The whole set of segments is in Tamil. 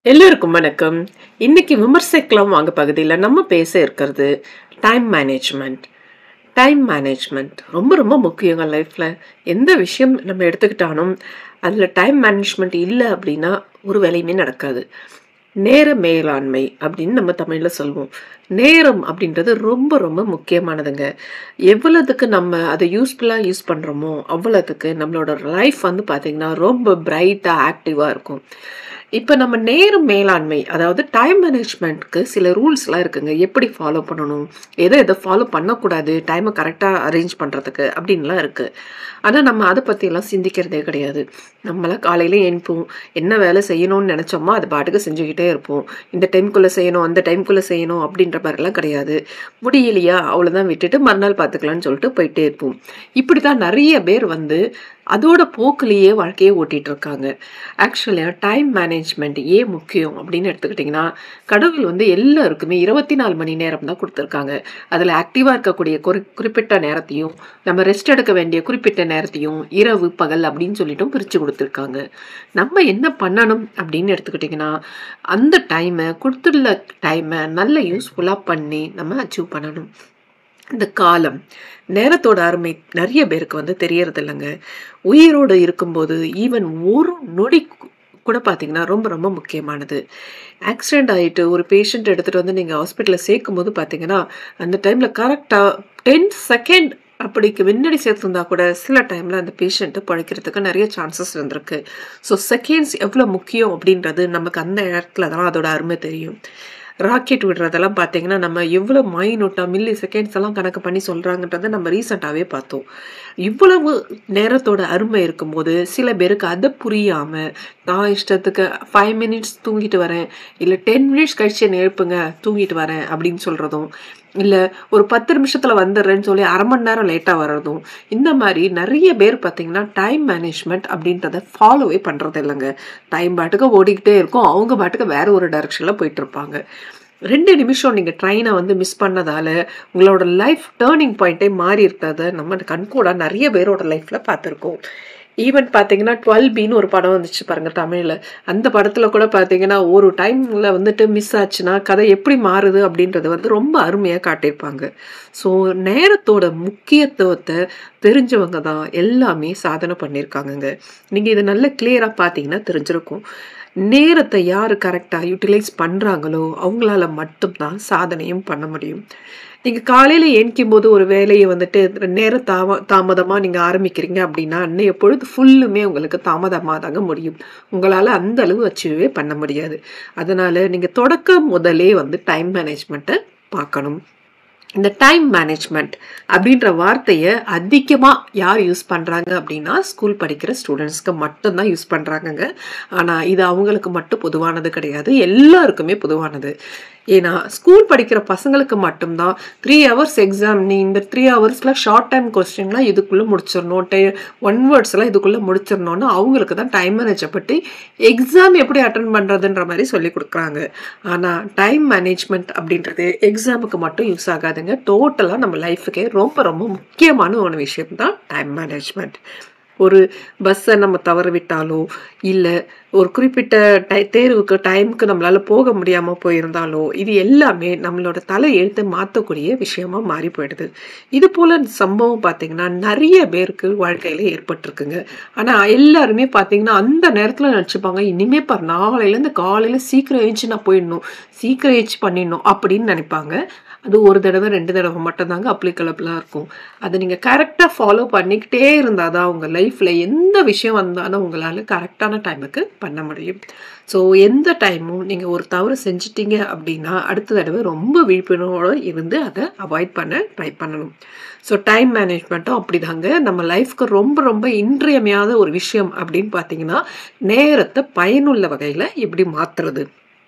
எல்லோருக்கும் வணக்கம் இன்னைக்கு விமர்சிக்கலாம் வாங்க பகுதியில் நம்ம பேச இருக்கிறது டைம் மேனேஜ்மெண்ட் டைம் மேனேஜ்மெண்ட் ரொம்ப ரொம்ப முக்கியங்க லைஃப்பில் எந்த விஷயம் நம்ம எடுத்துக்கிட்டாலும் அதில் டைம் மேனேஜ்மெண்ட் இல்லை அப்படின்னா ஒரு வேலையுமே நடக்காது நேர மேலாண்மை அப்படின்னு நம்ம தமிழில் சொல்லுவோம் நேரம் அப்படின்றது ரொம்ப ரொம்ப முக்கியமானதுங்க எவ்வளவுக்கு நம்ம அதை யூஸ்ஃபுல்லாக யூஸ் பண்ணுறோமோ அவ்வளோத்துக்கு நம்மளோட லைஃப் வந்து பார்த்திங்கன்னா ரொம்ப பிரைட்டாக ஆக்டிவாக இருக்கும் இப்போ நம்ம நேரம் மேலாண்மை அதாவது டைம் மேனேஜ்மெண்ட்க்கு சில ரூல்ஸ்லாம் இருக்குங்க எப்படி ஃபாலோ பண்ணணும் எதை எதை ஃபாலோ பண்ணக்கூடாது டைமை கரெக்டாக அரேஞ்ச் பண்ணுறதுக்கு அப்படின்லாம் இருக்குது ஆனால் நம்ம அதை பற்றியெல்லாம் சிந்திக்கிறதே கிடையாது நம்மளாம் காலையில் எழுப்போம் என்ன வேலை செய்யணும்னு நினச்சோமோ அது பாட்டுக்கு செஞ்சுக்கிட்டே இருப்போம் இந்த டைம்குள்ளே செய்யணும் அந்த டைம்குள்ளே செய்யணும் அப்படின்ற மாதிரிலாம் கிடையாது முடியலையா அவ்வளோதான் விட்டுட்டு மறுநாள் பார்த்துக்கலாம்னு சொல்லிட்டு போயிட்டே இருப்போம் இப்படி தான் நிறைய பேர் வந்து அதோட போக்குலேயே வாழ்க்கையை ஓட்டிகிட்டு இருக்காங்க ஆக்சுவலாக டைம் மேனேஜ்மெண்ட் ஏன் முக்கியம் அப்படின்னு எடுத்துக்கிட்டிங்கன்னா கடவுள் வந்து எல்லாருக்குமே இருபத்தி நாலு மணி நேரம் தான் கொடுத்துருக்காங்க அதில் ஆக்டிவாக இருக்கக்கூடிய குறி குறிப்பிட்ட நேரத்தையும் நம்ம ரெஸ்ட் எடுக்க வேண்டிய குறிப்பிட்ட நேரத்தையும் இரவு பகல் அப்படின்னு சொல்லிட்டும் பிரித்து கொடுத்துருக்காங்க நம்ம என்ன பண்ணணும் அப்படின்னு எடுத்துக்கிட்டிங்கன்னா அந்த டைமை கொடுத்துள்ள டைமை நல்ல யூஸ்ஃபுல்லாக பண்ணி நம்ம அச்சீவ் பண்ணணும் இந்த காலம் நேரத்தோட அருமை நிறைய பேருக்கு வந்து தெரியறது இல்லைங்க உயிரோடு இருக்கும்போது ஈவன் ஒரு நொடி கூட பார்த்தீங்கன்னா ரொம்ப ரொம்ப முக்கியமானது ஆக்சிடெண்ட் ஆகிட்டு ஒரு பேஷண்ட் எடுத்துகிட்டு வந்து நீங்கள் ஹாஸ்பிட்டலில் சேர்க்கும் போது பார்த்தீங்கன்னா அந்த டைமில் கரெக்டாக டென் செகண்ட் அப்படிக்கு முன்னாடி சேர்த்துருந்தா கூட சில டைமில் அந்த பேஷண்ட்டை பழைக்கிறதுக்கு நிறைய சான்சஸ் இருந்திருக்கு ஸோ செகண்ட்ஸ் எவ்வளோ முக்கியம் அப்படின்றது நமக்கு அந்த இடத்துல தான் அதோட அருமை தெரியும் ராக்கெட் விடுறதெல்லாம் பார்த்தீங்கன்னா நம்ம எவ்வளோ மைனூட்டாக மில்லி செகண்ட்ஸ் எல்லாம் கணக்கு பண்ணி சொல்கிறாங்கன்றதை நம்ம ரீசெண்டாகவே பார்த்தோம் இவ்வளவு நேரத்தோட அருமை இருக்கும்போது சில பேருக்கு அதை புரியாமல் நான் இஷ்டத்துக்கு ஃபைவ் மினிட்ஸ் தூங்கிட்டு வரேன் இல்லை டென் மினிட்ஸ் கழிச்சு என்னை எழுப்புங்க தூங்கிட்டு வரேன் அப்படின்னு சொல்கிறதும் இல்லை ஒரு பத்து நிமிஷத்தில் வந்துடுறேன்னு சொல்லி அரை மணி நேரம் லேட்டாக வர்றதும் இந்த மாதிரி நிறைய பேர் பார்த்தீங்கன்னா டைம் மேனேஜ்மெண்ட் அப்படின்றத ஃபாலோவே பண்ணுறது இல்லைங்க டைம் பாட்டுக்கு ஓடிக்கிட்டே இருக்கும் அவங்க பாட்டுக்கு வேற ஒரு டைரக்ஷனில் போயிட்டு இருப்பாங்க ரெண்டு நிமிஷம் நீங்கள் ட்ரெயினை வந்து மிஸ் பண்ணதால உங்களோட லைஃப் டேர்னிங் பாயிண்ட்டே மாறி இருக்கிறத நம்ம கண்கூடாக நிறைய பேரோட லைஃப்பில் பார்த்துருக்கோம் ஈவன் பார்த்தீங்கன்னா டுவெல் பின்னு ஒரு படம் வந்துச்சு பாருங்க தமிழில் அந்த படத்தில் கூட பார்த்தீங்கன்னா ஒரு டைமில் வந்துட்டு மிஸ் ஆச்சுன்னா கதை எப்படி மாறுது அப்படின்றது வந்து ரொம்ப அருமையாக காட்டியிருப்பாங்க ஸோ நேரத்தோட முக்கியத்துவத்தை தெரிஞ்சவங்க தான் எல்லாமே சாதனை பண்ணியிருக்காங்கங்க நீங்கள் இதை நல்ல கிளியராக பார்த்தீங்கன்னா தெரிஞ்சிருக்கும் நேரத்தை யார் கரெக்டாக யூட்டிலைஸ் பண்ணுறாங்களோ அவங்களால மட்டும்தான் சாதனையும் பண்ண முடியும் நீங்கள் காலையில் ஏன்க்கும் போது ஒரு வேலையை வந்துட்டு நேர தாம தாமதமாக நீங்கள் ஆரம்பிக்கிறீங்க அப்படின்னா அன்னைய பொழுது ஃபுல்லுமே உங்களுக்கு தாமதமாக தாங்க முடியும் உங்களால் அந்த அளவு அச்சீவே பண்ண முடியாது அதனால் நீங்கள் தொடக்க முதலே வந்து டைம் மேனேஜ்மெண்ட்டை பார்க்கணும் இந்த டைம் மேனேஜ்மெண்ட் அப்படின்ற வார்த்தையை அதிகமாக யார் யூஸ் பண்ணுறாங்க அப்படின்னா ஸ்கூல் படிக்கிற ஸ்டூடெண்ட்ஸ்க்கு மட்டும்தான் யூஸ் பண்ணுறாங்கங்க ஆனால் இது அவங்களுக்கு மட்டும் பொதுவானது கிடையாது எல்லாருக்குமே பொதுவானது ஏன்னா ஸ்கூல் படிக்கிற பசங்களுக்கு மட்டும்தான் த்ரீ ஹவர்ஸ் எக்ஸாம் நீ இந்த த்ரீ ஹவர்ஸில் ஷார்ட் டைம் கொஸ்டின்லாம் இதுக்குள்ளே முடிச்சிடணும் டே ஒன் வேர்ட்ஸ்லாம் இதுக்குள்ளே முடிச்சிடணும்னு அவங்களுக்கு தான் டைம் மேனேஜை பற்றி எக்ஸாம் எப்படி அட்டன் பண்ணுறதுன்ற மாதிரி சொல்லி கொடுக்குறாங்க ஆனால் டைம் மேனேஜ்மெண்ட் அப்படின்றது எக்ஸாமுக்கு மட்டும் யூஸ் ஆகாதுங்க டோட்டலாக நம்ம லைஃபுக்கே ரொம்ப ரொம்ப முக்கியமான ஒரு விஷயம் தான் டைம் மேனேஜ்மெண்ட் ஒரு பஸ்ஸை நம்ம தவற விட்டாலோ இல்லை ஒரு குறிப்பிட்ட டை தேர்வுக்கு டைமுக்கு நம்மளால் போக முடியாமல் போயிருந்தாலோ இது எல்லாமே நம்மளோட தலை எழுத்தை மாற்றக்கூடிய விஷயமா மாறி போயிடுது இது போல் சம்பவம் பார்த்திங்கன்னா நிறைய பேருக்கு வாழ்க்கையில் ஏற்பட்டிருக்குங்க ஆனால் எல்லாருமே பார்த்திங்கன்னா அந்த நேரத்தில் நினச்சிப்பாங்க இனிமே பாரு நாளையிலேருந்து காலையில் சீக்கிரம் எழுந்துச்சு நான் போயிடணும் சீக்கிரம் எழுச்சி பண்ணிடணும் அப்படின்னு நினைப்பாங்க அது ஒரு தடவை ரெண்டு தடவை மட்டும்தாங்க அப்ளிகபிளாக இருக்கும் அதை நீங்கள் கரெக்டாக ஃபாலோ பண்ணிக்கிட்டே இருந்தால் தான் உங்கள் லைஃப்பில் எந்த விஷயம் வந்தாலும் உங்களால் கரெக்டான டைமுக்கு பண்ண முடியும் ஸோ எந்த டைமும் நீங்கள் ஒரு தவறு செஞ்சிட்டீங்க அப்படின்னா அடுத்த தடவை ரொம்ப விழிப்புணர்வோடு இருந்து அதை அவாய்ட் பண்ண ட்ரை பண்ணணும் ஸோ டைம் மேனேஜ்மெண்ட்டும் அப்படிதாங்க நம்ம லைஃப்க்கு ரொம்ப ரொம்ப இன்றியமையாத ஒரு விஷயம் அப்படின்னு பார்த்தீங்கன்னா நேரத்தை பயனுள்ள வகையில் எப்படி மாற்றுறது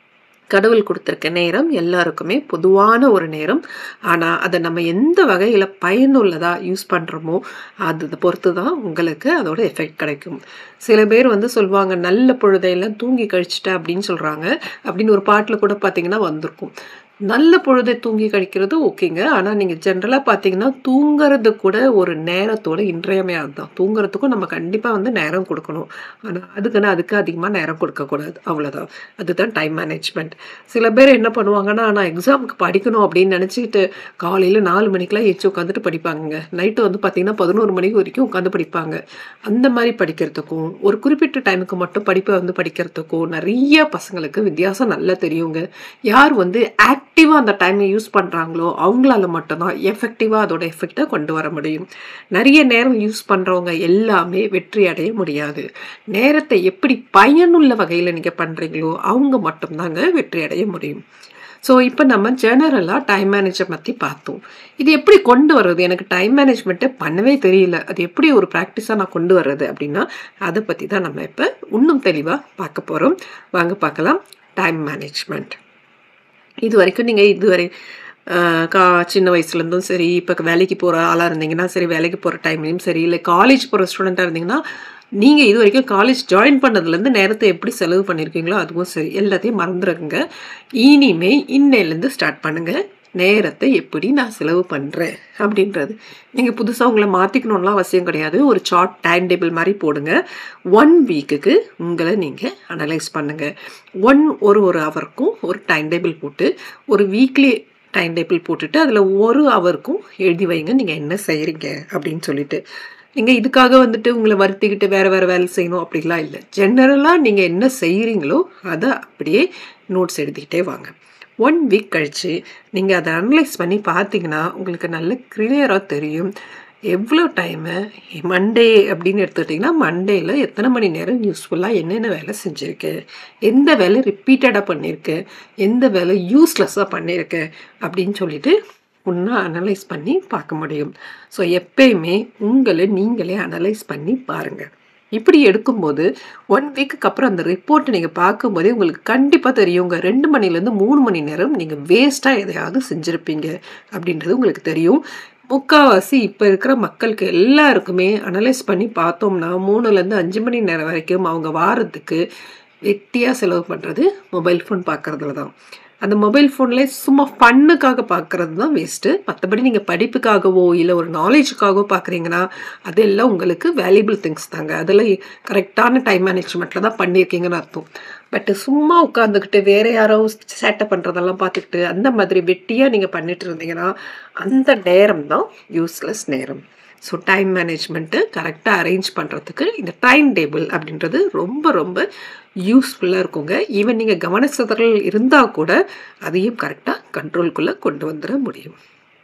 கடவுள் கொடுத்துருக்க நேரம் எல்லாருக்குமே பொதுவான ஒரு நேரம் ஆனால் அதை நம்ம எந்த வகையில் பயனுள்ளதாக யூஸ் பண்ணுறோமோ அதை பொறுத்து தான் உங்களுக்கு அதோட எஃபெக்ட் கிடைக்கும் சில பேர் வந்து சொல்லுவாங்க நல்ல பொழுதையெல்லாம் தூங்கி கழிச்சிட்டேன் அப்படின்னு சொல்கிறாங்க அப்படின்னு ஒரு பாட்டில் கூட பார்த்தீங்கன்னா வந்திருக்கும் நல்ல பொழுதை தூங்கி கழிக்கிறது ஓகேங்க. ஆனா நீங்க ஜென்ரலா பார்த்தீங்கன்னா, தூங்குறது கூட ஒரு நேரத்தோட இன்றியமையாதது தான். தூங்குறதுக்கும் நம்ம கண்டிப்பா வந்து நேரம் குடுக்கணும். ஆனா அதுக்குன்னு அதுக்கு அதிகமா நேரம் குடுக்கக்கூடாது. அவ்வளோதான். அதுதான் டைம் மேனேஜ்மென்ட். சில பேர் என்ன பண்ணுவாங்கன்னா, நான் எக்ஸாம்க்கு படிக்கணும் அப்படின்னு நெனச்சுக்கிட்டு, காலையில 4 மணிக்கெல்லாம் எந்திச்சு உட்காந்துட்டு படிப்பாங்கங்க. நைட்டு வந்து பார்த்தீங்கன்னா, 11 மணி வரைக்கும் உட்காந்து படிப்பாங்க. அந்த மாரி படிக்கிறதுக்கும், ஒரு குறிப்பிட்ட டைமுக்கு மட்டும் படிப்ப வந்து படிக்கிறதுக்கும், நெறைய பசங்களுக்கு வித்தியாசம் நல்லா தெரியுங்க. யார் வந்து ஆக்டிவா அந்த டைம யூஸ் பண்றாங்களோ, அவங்களால மட்டும் தான் எஃபெக்டிவா அதோட எஃபெக்ட்ட கொண்டு வர முடியும். நெறைய நேரம் யூஸ் பண்றவங்க எல்லாமே வெற்றி அடைய முடியாது. நேரத்த எப்படி பயனுள்ள வகையில நீங்க பண்றீங்களோ, அவங்க மட்டும் தாங்க வெற்றி அடைய முடியும். ஸோ, இப்ப நம்ம ஜெனரலா டைம் மேனேஜர் பத்தி பார்த்தோம். இது எப்படி கொண்டு வர்றது? எனக்கு டைம் மேனேஜ்மென்ட்டே பண்ணவே தெரியல. அது எப்படி ஒரு பிராக்டிஸா நான் கொண்டு வர்றது? அப்படின்னா, அத பத்தி தான் நம்ம இப்ப இன்னும் தெளிவா பார்க்க போறோம். வாங்க பார்க்கலாம். Time management. இதுவரைக்கும் நீங்க இதுவரை அ கா சின்ன வயசுலேருந்தும் சரி, இப்ப வேலைக்கு போற ஆளா இருந்தீங்கன்னா சரி, வேலைக்கு போற டைம்லயும் சரி, இல்ல காலேஜ் போற ஸ்டூடெண்ட்டா இருந்தீங்கன்னா, நீங்க இதுவரைக்கும் காலேஜ் ஜாயின் பண்ணதுலேருந்து நேரத்த எப்படி செலவு பண்ணியிருக்கீங்களோ, அதுவும் சரி. எல்லாத்தையும் மறந்துருங்க. இனிமே இன்னையிலேருந்து ஸ்டார்ட் பண்ணுங்க. நேரத்த எப்படி நான் செலவு பண்றேன் அப்படின்றது. நீங்க புதுசா உங்கள மாத்திக்கணும்லாம் அவசியம் கிடையாது. ஒரு சார்ட் டைம் டேபிள் மாரி போடுங்க. 1 வீக்குக்கு உங்கள நீங்க அனலைஸ் பண்ணுங்க. 1 ஒரு ஒரு ஹவருக்கும் ஒரு டைம் டேபிள் போட்டு, ஒரு வீக்லி டைம் டேபிள் போட்டுட்டு, அதில 1 ஹவருக்கும் எழுதி வைங்க. நீங்க என்ன செய்றீங்க அப்படின்னு சொல்லிட்டு. நீங்க இதுக்காக வந்துட்டு உங்கள வருத்திக்கிட்டு வேற வேற வேலை செய்யணும் அப்படிலாம் இல்ல. ஜெனரலா நீங்க என்ன செய்றீங்களோ, அத அப்படியே நோட்ஸ் எழுதிக்கிட்டே வாங்க. 1 வீக் கழிச்சு நீங்க அத அனலைஸ் பண்ணி பார்த்தீங்கன்னா, உங்களுக்கு நல்ல கிளியரா தெரியும். எவ்வளோ டைமு மண்டே அப்படின்னு எடுத்துக்கிட்டிங்கன்னா, மண்டேல எத்தன மணி நேரம் யூஸ்ஃபுல்லா என்னென்ன வேலை செஞ்சிருக்கேன்? எந்த வேலை ரிப்பீட்டடா பண்ணியிருக்கேன்? எந்த வேலை யூஸ்லெஸ்ஸா பண்ணியிருக்கேன்? அப்படின்னு சொல்லிட்டு ஒண்ணா அனலைஸ் பண்ணி பார்க்க முடியும். ஸோ, எப்பயுமே உங்கள நீங்களே அனலைஸ் பண்ணி பாருங்க. இப்படி எடுக்கும்போது 1 வீக்குக்கு அப்புறம் அந்த ரிப்போர்ட்ட நீங்க பார்க்கும்போதே உங்களுக்கு கண்டிப்பா தெரியுங்க. 2 மணிலேருந்து 3 மணி நேரம் நீங்க வேஸ்ட்டா எதையாவது செஞ்சிருப்பீங்க அப்படின்றது உங்களுக்கு தெரியும். முக்காவாசி இப்ப இருக்கிற மக்களுக்கு எல்லாருக்குமே அனலைஸ் பண்ணி பார்த்தோம்னா, 3லேருந்து 5 மணி நேரம் வரைக்கும் அவங்க வாரத்துக்கு வெட்டியா செலவு பண்றது மொபைல் ஃபோன் பார்க்கறதுல தான். அந்த மொபைல் ஃபோன்லயே சும்மா ஃபன்னுக்காக பார்க்கறது தான் வேஸ்ட்டு. மத்தபடி நீங்க படிப்புக்காகவோ, இல்ல ஒரு நாலேட்ஜுக்காகவோ பார்க்குறீங்கன்னா, அதெல்லாம் உங்களுக்கு வேல்யூபிள் திங்ஸ் தாங்க. அதெல்லாம் கரெக்ட்டான டைம் மேனேஜ்மென்ட்ல தான் பண்ணியிருக்கீங்கன்னு அர்த்தம். பட் சும்மா உட்காந்துக்கிட்டு வேற யாரோ சேட்டை பண்றதெல்லாம் பார்த்துக்கிட்டு, அந்த மாதிரி வெட்டியா நீங்க பண்ணிட்டு இருந்தீங்கன்னா, அந்த நேரம் தான் யூஸ்லெஸ் நேரம். ஸோ, டைம் மேனேஜ்மென்ட்ட கரெக்ட்டா அரேஞ்ச் பண்றதுக்கு இந்த டைம் டேபிள் அப்படின்றது ரொம்ப ரொம்ப யூஸ்ஃபுல்லா இருக்குங்க. ஈவன் நீங்க கவன சிதறல் இருந்தா கூட, அதையும் கரெக்ட்டா கண்ட்ரோல்குள்ள கொண்டு வந்துர முடியும்.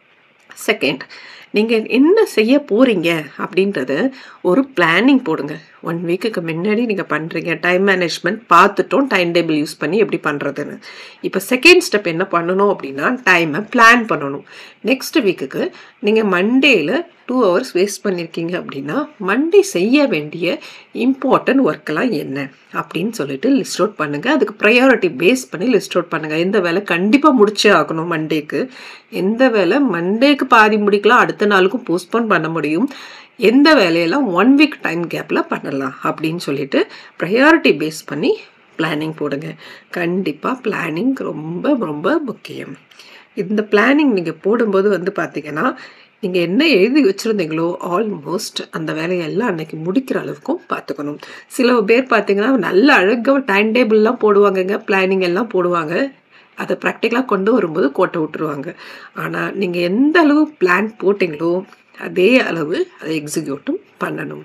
செகண்ட், நீங்க என்ன செய்ய போறீங்க அப்படின்றத ஒரு பிளானிங் போடுங்க. 1 வீக்குக்கு முன்னாடி நீங்க பண்றீங்க. டைம் மேனேஜ்மென்ட் பார்த்துட்டோம். டைம் டேபிள் யூஸ் பண்ணி எப்படி பண்றதுன்னு. இப்ப செகண்ட் ஸ்டெப் என்ன பண்ணணும் அப்படின்னா, டைம பிளான் பண்ணணும். நெக்ஸ்ட் வீக்குக்கு நீங்க மண்டேல 2 ஹவர்ஸ் வேஸ்ட் பண்ணியிருக்கீங்க அப்படின்னா, மண்டே செய்ய வேண்டிய இம்பார்ட்டன்ட் ஒர்க்லாம் என்ன? அப்படின்னு சொல்லிட்டு லிஸ்ட் அவுட் பண்ணுங்க. அதுக்கு பிரையாரிட்டி பேஸ் பண்ணி லிஸ்ட் அவுட் பண்ணுங்க. எந்த வேலை கண்டிப்பா முடிச்சே ஆகணும் மண்டேக்கு. எந்த வேலை மண்டேக்கு பாதி முடிக்கலாம், அடுத்த நாளுக்கும் போஸ்ட்போன் பண்ண முடியும். எந்த வேலையெல்லாம் 1 வீக் டைம் கேப்ல பண்ணலாம் அப்படின்னு சொல்லிட்டு பிரையாரிட்டி பேஸ் பண்ணி பிளானிங் போடுங்க. கண்டிப்பா பிளானிங் ரொம்ப ரொம்ப முக்கியம். இந்த பிளானிங் நீங்க போடும்போது வந்து பார்த்தீங்கன்னா, நீங்க என்ன எழுதி வச்சிருந்தீங்களோ, ஆல்மோஸ்ட் அந்த வேலையெல்லாம் அன்னைக்கு முடிக்கிற அளவுக்கும் பார்த்துக்கணும். சில பேர் பார்த்தீங்கன்னா, நல்ல அழகா டைம் டேபிள்லாம் போடுவாங்கங்க. பிளானிங் எல்லாம் போடுவாங்க. அத பிராக்டிகலா கொண்டு வரும்போது கோட்ட விட்டுருவாங்க. ஆனா, நீங்க எந்த அளவு பிளான் போட்டீங்களோ, அதே அளவு அத எக்ஸிக்யூட்டும் பண்ணணும்.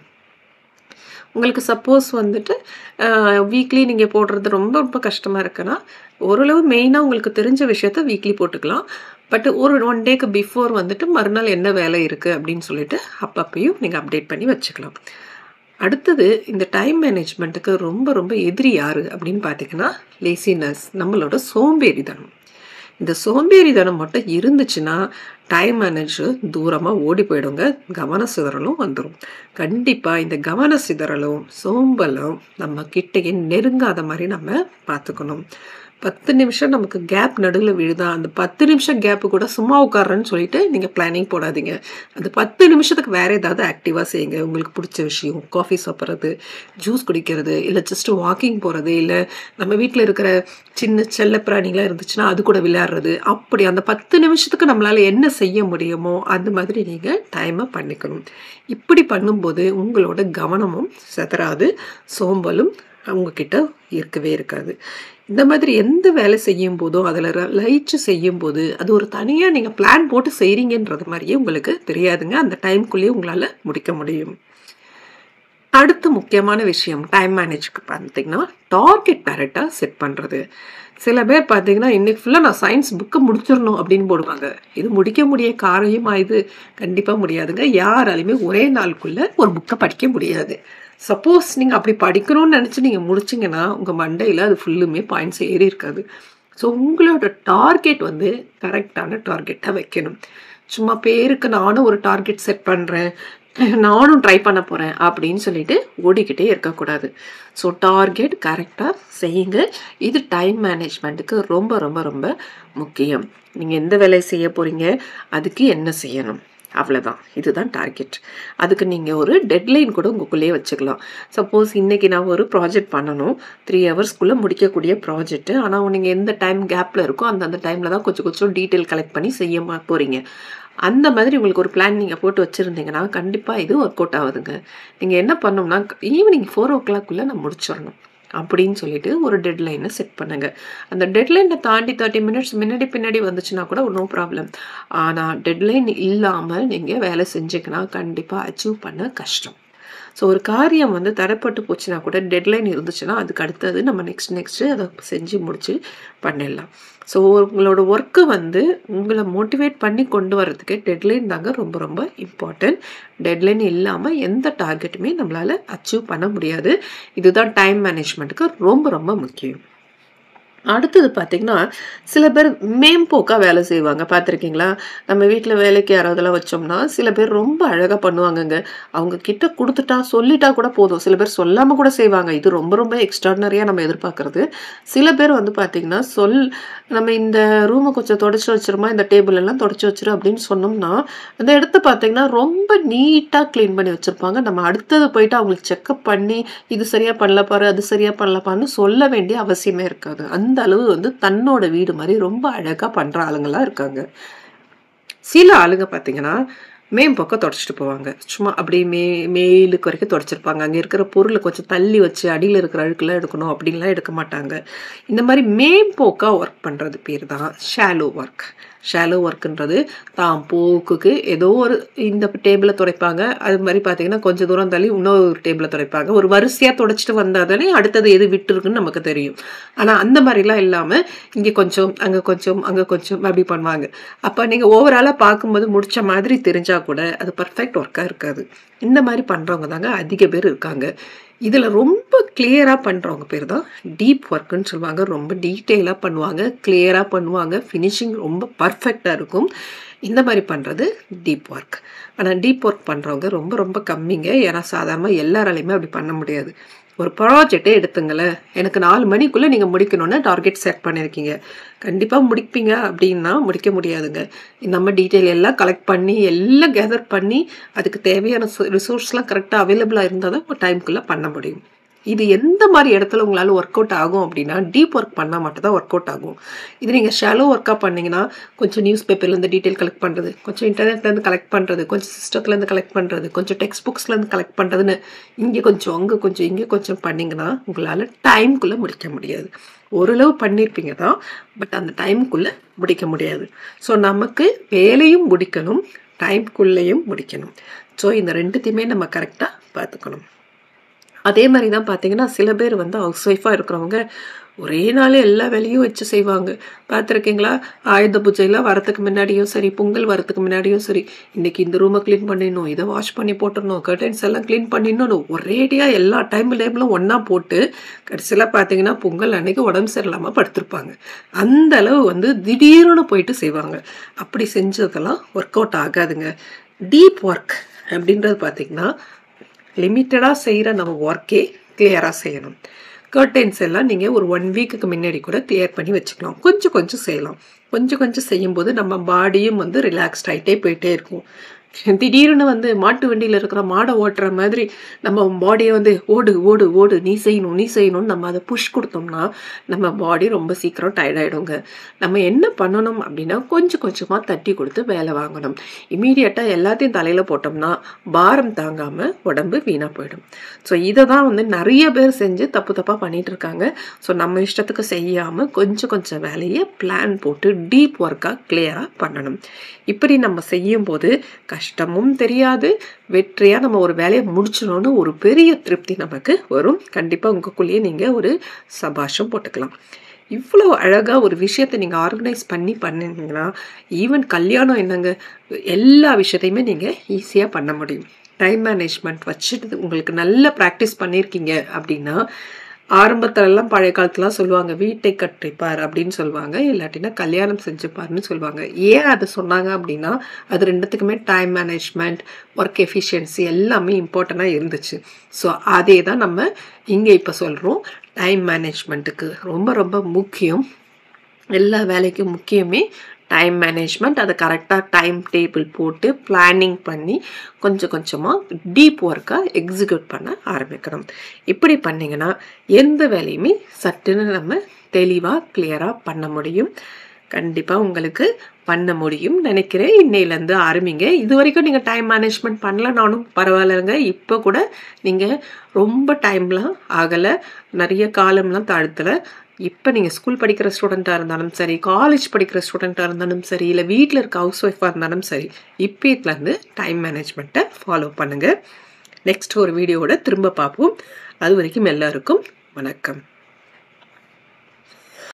உங்களுக்கு சப்போஸ் வந்துட்டு அ வீக்லி நீங்க போடுறது ரொம்ப ரொம்ப கஷ்டமா இருக்குன்னா, ஓரளவு மெயினா உங்களுக்கு தெரிஞ்ச விஷயத்த வீக்லி போட்டுக்கலாம். பட் ஒரு 1 டேக்கு பிஃபோர் வந்துட்டு மறுநாள் என்ன வேலை இருக்கு அப்படின்னு சொல்லிட்டு அப்பப்பயும் நீங்க அப்டேட் பண்ணி வச்சுக்கலாம். அடுத்தது இந்த டைம் மேனேஜ்மென்ட்டுக்கு ரொம்ப ரொம்ப எதிரி யாரு அப்படின்னு பார்த்தீங்கன்னா, லேசினஸ் நம்மளோட சோம்பேறித்தனம். இந்த சோம்பேறித்தனம் மட்டும் இருந்துச்சுன்னா, டைம் மேனேஜர் தூரமா ஓடி போயிடுங்க. கவன சிதறலும் வந்துரும். கண்டிப்பா இந்த கவன சிதறலும், சோம்பலும் நம்ம கிட்டயே நெருங்காத மாரி நம்ம பார்த்துக்கணும். பத்து நிமிஷம் நமக்கு கேப் நடுவில் விழுதா அந்த பத்து நிமிஷம் கேப்பு கூட சும்மா உட்கார்றேன்னு சொல்லிட்டு நீங்கள் பிளானிங் போடாதீங்க அந்த பத்து நிமிஷத்துக்கு வேற ஏதாவது ஆக்டிவாக செய்யுங்க உங்களுக்கு பிடிச்ச விஷயம் காஃபி சாப்பிட்றது ஜூஸ் குடிக்கிறது இல்லை ஜஸ்ட் வாக்கிங் போகிறது இல்லை நம்ம வீட்டில் இருக்கிற சின்ன செல்ல பிராணிகளாக இருந்துச்சுன்னா அது கூட விளையாடுறது அப்படி அந்த பத்து நிமிஷத்துக்கு நம்மளால் என்ன செய்ய முடியுமோ அந்த மாதிரி நீங்கள் டைமை பண்ணிக்கணும் இப்படி பண்ணும்போது உங்களோட கவனமும் செதறாது சோம்பலும் அவங்கக்கிட்ட இருக்கவே இருக்காது இந்த மாதிரி எந்த வேலை செய்யும் போதோ அதில் லயிச்சு செய்யும் போது அது ஒரு தனியாக நீங்கள் பிளான் போட்டு செய்கிறீங்கன்றது மாதிரியே உங்களுக்கு தெரியாதுங்க அந்த டைம்குள்ளேயே உங்களால் முடிக்க முடியும் அடுத்த முக்கியமான விஷயம் டைம் மேனேஜ்க்கு பார்த்தீங்கன்னா டார்கெட் கரெக்டாக செட் பண்ணுறது சில பேர் பார்த்தீங்கன்னா இன்னைக்கு ஃபுல்லாக நான் சயின்ஸ் புக்கை முடிச்சிடணும் அப்படின்னு போடுவாங்க இது முடிக்க முடிய காரியமா இது கண்டிப்பாக முடியாதுங்க யாராலையுமே ஒரே நாளுக்குள்ளே ஒரு புக்கை படிக்க முடியாது சப்போஸ் நீங்கள் அப்படி படிக்கணும்னு நினச்சி நீங்கள் முடிச்சிங்கன்னா உங்கள் மண்டையில் அது ஃபுல்லுமே பாயிண்ட்ஸ் ஏறி இருக்காது ஸோ உங்களோட டார்கெட் வந்து கரெக்டான டார்கெட்டாக வைக்கணும் சும்மா பேருக்கு நானும் ஒரு டார்கெட் செட் பண்ணுறேன் நானும் ட்ரை பண்ண போகிறேன் அப்படின்னு சொல்லிட்டு ஓடிக்கிட்டே இருக்கக்கூடாது ஸோ டார்கெட் கரெக்டாக செய்யுங்க இது டைம் மேனேஜ்மெண்ட்டுக்கு ரொம்ப ரொம்ப ரொம்ப முக்கியம் நீங்கள் எந்த வேலையை செய்ய போகிறீங்க அதுக்கு என்ன செய்யணும் அவ்வளோதான் இதுதான் டார்கெட் அதுக்கு நீங்கள் ஒரு டெட்லைன் கூட உங்களுக்குள்ளேயே வச்சுக்கலாம் சப்போஸ் இன்றைக்கி நான் ஒரு ப்ராஜெக்ட் பண்ணணும் த்ரீ ஹவர்ஸ்க்குள்ளே முடிக்கக்கூடிய ப்ராஜெக்ட்டு ஆனால் நீங்கள் எந்த டைம் கேப்பில் இருக்கோ அந்தந்த டைமில் தான் கொஞ்சம் கொஞ்சம் டீட்டெயில் கலெக்ட் பண்ணி செய்ய போகிறீங்க அந்த மாதிரி உங்களுக்கு ஒரு பிளான் நீங்கள் போட்டு வச்சுருந்தீங்கன்னா கண்டிப்பாக இது ஒர்க் அவுட் ஆகுதுங்க நீங்கள் என்ன பண்ணணும்னா ஈவினிங் ஃபோர் ஓ கிளாக்குள்ளே நான் முடிச்சிடணும் அப்படின்னு சொல்லிட்டு ஒரு டெட்லைனை செட் பண்ணுங்க அந்த டெட்லைனை தாண்டி தேர்ட்டி மினிட்ஸ் முன்னாடி பின்னாடி வந்துச்சுன்னா கூட நோ ப்ராப்ளம் ஆனால் டெட்லைன் இல்லாமல் நீங்கள் வேலை செஞ்சீங்கன்னா கண்டிப்பாக அச்சீவ் பண்ண கஷ்டம் ஸோ ஒரு காரியம் வந்து தடைப்பட்டு போச்சுன்னா கூட டெட்லைன் இருந்துச்சுன்னா அதுக்கு அடுத்தது நம்ம நெக்ஸ்ட் நெக்ஸ்ட்டு அதை செஞ்சு முடிச்சு பண்ணிடலாம் ஸோ உங்களோட ஒர்க்கு வந்து உங்களை மோட்டிவேட் பண்ணி கொண்டு வரதுக்கு டெட்லைன் தாங்க ரொம்ப ரொம்ப இம்பார்ட்டன்ட் டெட்லைன் இல்லாமல் எந்த டார்கெட்டுமே நம்மளால் அச்சீவ் பண்ண முடியாது இதுதான் டைம் மேனேஜ்மெண்ட்டுக்கு ரொம்ப ரொம்ப முக்கியம் அடுத்தது பார்த்திங்கன்னா சில பேர் மேம்போக்காக வேலை செய்வாங்க பார்த்துருக்கீங்களா நம்ம வீட்டில் வேலைக்கு யாராவதெல்லாம் வச்சோம்னா சில பேர் ரொம்ப அழகாக பண்ணுவாங்கங்க அவங்க கிட்ட கொடுத்துட்டா சொல்லிட்டா கூட போதும் சில பேர் சொல்லாமல் கூட செய்வாங்க இது ரொம்ப ரொம்ப எக்ஸ்ட்ராடனரியாக நம்ம எதிர்பார்க்குறது சில பேர் வந்து பார்த்திங்கன்னா சொல் நம்ம இந்த ரூமை கொஞ்சம் தொடச்சி வச்சிருமா இந்த டேபிள் எல்லாம் தொடச்சி வச்சிரு அப்படின்னு சொன்னோம்னா அந்த இடத்த பார்த்திங்கன்னா ரொம்ப நீட்டாக க்ளீன் பண்ணி வச்சுருப்பாங்க நம்ம அடுத்தது போயிட்டு அவங்களுக்கு செக்கப் பண்ணி இது சரியாக பண்ணல பாரு அது சரியாக பண்ணலப்பான்னு சொல்ல வேண்டிய அவசியமே இருக்காது அந்த அந்த அளவு வந்து தன்னோட வீடு மாதிரி ரொம்ப அழகாக பண்ணுற ஆளுங்களாம் இருக்காங்க சில ஆளுங்க பார்த்தீங்கன்னா மேம்பக்கம் தொடச்சிட்டு போவாங்க சும்மா அப்படியே மே மேலுக்கு வரைக்கும் தொடச்சிருப்பாங்க அங்கே இருக்கிற பொருளை கொஞ்சம் தள்ளி வச்சு அடியில் இருக்கிற அழுக்கெல்லாம் எடுக்கணும் அப்படின்லாம் எடுக்க மாட்டாங்க இந்த மாதிரி மேம்போக்காக ஒர்க் பண்ணுறது பேர் தான் ஷாலோ ஒர்க் ஷாலோ ஒர்க்குன்றது தான் போக்குக்கு ஏதோ ஒரு இந்த டேபிளை துடைப்பாங்க அது மாதிரி பார்த்தீங்கன்னா கொஞ்சம் தூரம் தள்ளி இன்னொரு டேபிளை துடைப்பாங்க ஒரு வரிசையாக துடைச்சிட்டு வந்தால் தானே அடுத்தது எது விட்டுருக்குன்னு நமக்கு தெரியும் ஆனால் அந்த மாதிரிலாம் இல்லாமல் இங்கே கொஞ்சம் அங்கே கொஞ்சம் அங்கே கொஞ்சம் அப்படி பண்ணுவாங்க அப்போ நீங்கள் ஓவராலாக பார்க்கும்போது முடித்த மாதிரி தெரிஞ்சால் கூட அது பர்ஃபெக்ட் ஒர்க்காக இருக்காது இந்த மாதிரி பண்ணுறவங்க தாங்க அதிக பேர் இருக்காங்க இதில் ரொம்ப கிளியராக பண்ணுறவங்க பேர் தான் டீப் ஒர்க்குன்னு சொல்லுவாங்க ரொம்ப டீட்டெயிலாக பண்ணுவாங்க கிளியராக பண்ணுவாங்க ஃபினிஷிங் ரொம்ப பர்ஃபெக்டாக இருக்கும் இந்த மாதிரி பண்ணுறது டீப் ஒர்க் ஆனால் டீப் ஒர்க் பண்ணுறவங்க ரொம்ப ரொம்ப கம்மிங்க ஏன்னா சாதாரணமாக எல்லாராலையுமே அப்படி பண்ண முடியாது ஒரு ப்ராஜெக்டே எடுத்துங்களேன் எனக்கு நாலு மணிக்குள்ளே நீங்கள் முடிக்கணும்னு டார்கெட் செட் பண்ணியிருக்கீங்க கண்டிப்பாக முடிப்பீங்க அப்படின்னா முடிக்க முடியாதுங்க நம்ம டீட்டெயில் எல்லாம் கலெக்ட் பண்ணி எல்லாம் கேதர் பண்ணி அதுக்கு தேவையான ரிசோர்ஸ்லாம் கரெக்டாக அவைலபிளாக இருந்தால் தான் ஒரு டைமுக்குள்ளே பண்ண முடியும் இது எந்த மாதிரி இடத்துல உங்களால் ஒர்க் அவுட் ஆகும் அப்படின்னா டீப் ஒர்க் பண்ணால் மட்டும் தான் ஒர்க் அவுட் ஆகும் இது நீங்கள் ஷாலோ ஒர்க்காக பண்ணிங்கன்னா கொஞ்சம் நியூஸ் பேப்பர்லேருந்து டீட்டெயில் கலெக்ட் பண்ணுறது கொஞ்சம் இன்டர்நெட்லேருந்து கலெக்ட் பண்ணுறது கொஞ்சம் சிஸ்டத்துலேருந்து கலெக்ட் பண்ணுறது கொஞ்சம் டெக்ஸ்ட் புக்ஸ்லேருந்து கலெக்ட் பண்ணுறதுன்னு இங்கே கொஞ்சம் அங்கே கொஞ்சம் இங்கே கொஞ்சம் பண்ணிங்கன்னா உங்களால் டைம்குள்ளே முடிக்க முடியாது ஓரளவு பண்ணியிருப்பீங்க தான் பட் அந்த டைமுக்குள்ளே முடிக்க முடியாது ஸோ நமக்கு வேலையும் முடிக்கணும் டைம்குள்ளேயும் முடிக்கணும் ஸோ இந்த ரெண்டுத்தையுமே நம்ம கரெக்டாக பார்த்துக்கணும் அதே மாதிரி தான் பார்த்தீங்கன்னா சில பேர் வந்து ஹவுஸ் ஒய்ஃபாக இருக்கிறவங்க ஒரே நாள் எல்லா வேலையும் வச்சு செய்வாங்க பார்த்துருக்கீங்களா ஆயுத பூஜைலாம் வரத்துக்கு முன்னாடியும் சரி பொங்கல் வரத்துக்கு முன்னாடியும் சரி இன்னைக்கு இந்த ரூமை க்ளீன் பண்ணிடணும் இதை வாஷ் பண்ணி போட்டுடணும் கர்டன்ஸ் எல்லாம் க்ளீன் பண்ணிடணும் ஒரேடியாக எல்லா டைம் டைம்லும் ஒன்றா போட்டு கடைசியில் பார்த்தீங்கன்னா பொங்கல் அன்னைக்கு உடம்பு சரியில்லாமல் படுத்திருப்பாங்க அந்த அளவு வந்து திடீர்னு போயிட்டு செய்வாங்க அப்படி செஞ்சதெல்லாம் ஒர்க் அவுட் ஆகாதுங்க டீப் ஒர்க் அப்படின்றது பார்த்தீங்கன்னா லிமிட்டடாக செய்கிற நம்ம ஒர்க்கே கிளியராக செய்யணும் கர்டைன்ஸ் எல்லாம் நீங்கள் ஒரு ஒன் வீக்குக்கு முன்னாடி கூட கிளியர் பண்ணி வச்சுக்கலாம் கொஞ்சம் கொஞ்சம் செய்யலாம் கொஞ்சம் கொஞ்சம் செய்யும்போது நம்ம பாடியும் வந்து ரிலாக்ஸ்ட் ஆகிட்டே போயிட்டே இருக்கும் திடீர்னு வந்து மாட்டு வண்டியில் இருக்கிற மாடை ஓட்டுற மாதிரி நம்ம பாடியை வந்து ஓடு ஓடு ஓடு நீ செய்யணும் நீ செய்யணும்னு நம்ம அதை புஷ் கொடுத்தோம்னா நம்ம பாடி ரொம்ப சீக்கிரம் டயர்ட் ஆகிடுங்க நம்ம என்ன பண்ணணும் அப்படின்னா கொஞ்சம் கொஞ்சமாக தட்டி கொடுத்து வேலை வாங்கணும் இமீடியட்டாக எல்லாத்தையும் தலையில் போட்டோம்னா பாரம் தாங்காமல் உடம்பு வீணாக போயிடும் ஸோ இதை தான் வந்து நிறைய பேர் செஞ்சு தப்பு தப்பாக பண்ணிட்டு இருக்காங்க ஸோ நம்ம இஷ்டத்துக்கு செய்யாமல் கொஞ்சம் கொஞ்சம் வேலையை பிளான் போட்டு டீப் ஒர்க்காக கிளியராக பண்ணணும் இப்படி நம்ம செய்யும்போது கஷ்டமும் தெரியாது வெற்றியாக நம்ம ஒரு வேலையை முடிச்சிடணும்னு ஒரு பெரிய திருப்தி நமக்கு வரும் கண்டிப்பாக உங்களுக்குள்ளேயே நீங்கள் ஒரு சபாஷம் போட்டுக்கலாம் இவ்வளோ அழகாக ஒரு விஷயத்தை நீங்கள் ஆர்கனைஸ் பண்ணி பண்ணிங்கன்னா ஈவன் கல்யாணம் என்னங்க எல்லா விஷயத்தையுமே நீங்கள் ஈஸியாக பண்ண முடியும் டைம் மேனேஜ்மெண்ட் வச்சுட்டு உங்களுக்கு நல்ல ப்ராக்டிஸ் பண்ணியிருக்கீங்க அப்படின்னா ஆரம்பத்துலலாம் பழைய காலத்துலாம் சொல்லுவாங்க வீட்டை கட்டிப்பார் அப்படின்னு சொல்லுவாங்க இல்லாட்டினா கல்யாணம் செஞ்சுப்பாருன்னு சொல்லுவாங்க ஏன் அதை சொன்னாங்க அப்படின்னா அது ரெண்டுத்துக்குமே டைம் மேனேஜ்மெண்ட் ஒர்க் எஃபிஷியன்சி எல்லாமே இம்பார்ட்டண்ட்டாக இருந்துச்சு ஸோ அதே தான் நம்ம இங்கே இப்போ சொல்கிறோம் டைம் மேனேஜ்மெண்ட்டுக்கு ரொம்ப ரொம்ப முக்கியம் எல்லா வேலைக்கும் முக்கியமே டைம் மேனேஜ்மெண்ட் அதை கரெக்டாக டைம் டேபிள் போட்டு பிளானிங் பண்ணி கொஞ்சம் கொஞ்சமாக டீப் ஒர்க்காக எக்ஸிக்யூட் பண்ண ஆரம்பிக்கணும் இப்படி பண்ணிங்கன்னா எந்த வேலையுமே சட்டுன்னு நம்ம தெளிவாக கிளியராக பண்ண முடியும் கண்டிப்பாக உங்களுக்கு பண்ண முடியும் நினைக்கிறேன் இன்னையிலேருந்து ஆரம்பிங்க இது வரைக்கும் நீங்கள் டைம் மேனேஜ்மெண்ட் பண்ணலனாலும் பரவாயில்லைங்க இப்போ கூட நீங்கள் ரொம்ப டைம்லாம் ஆகலை நிறைய காலம்லாம் தாழ்த்தலை இப்போ நீங்கள் ஸ்கூல் படிக்கிற ஸ்டூடெண்ட்டாக இருந்தாலும் சரி காலேஜ் படிக்கிற ஸ்டூடெண்ட்டாக இருந்தாலும் சரி இல்லை வீட்டில் இருக்க ஹவுஸ் ஒய்ஃபாக இருந்தாலும் சரி இப்போத்துலேருந்து டைம் மேனேஜ்மெண்ட்டை ஃபாலோ பண்ணுங்கள் நெக்ஸ்ட் ஒரு வீடியோவோட திரும்ப பார்ப்போம் அது வரைக்கும் எல்லாருக்கும் வணக்கம்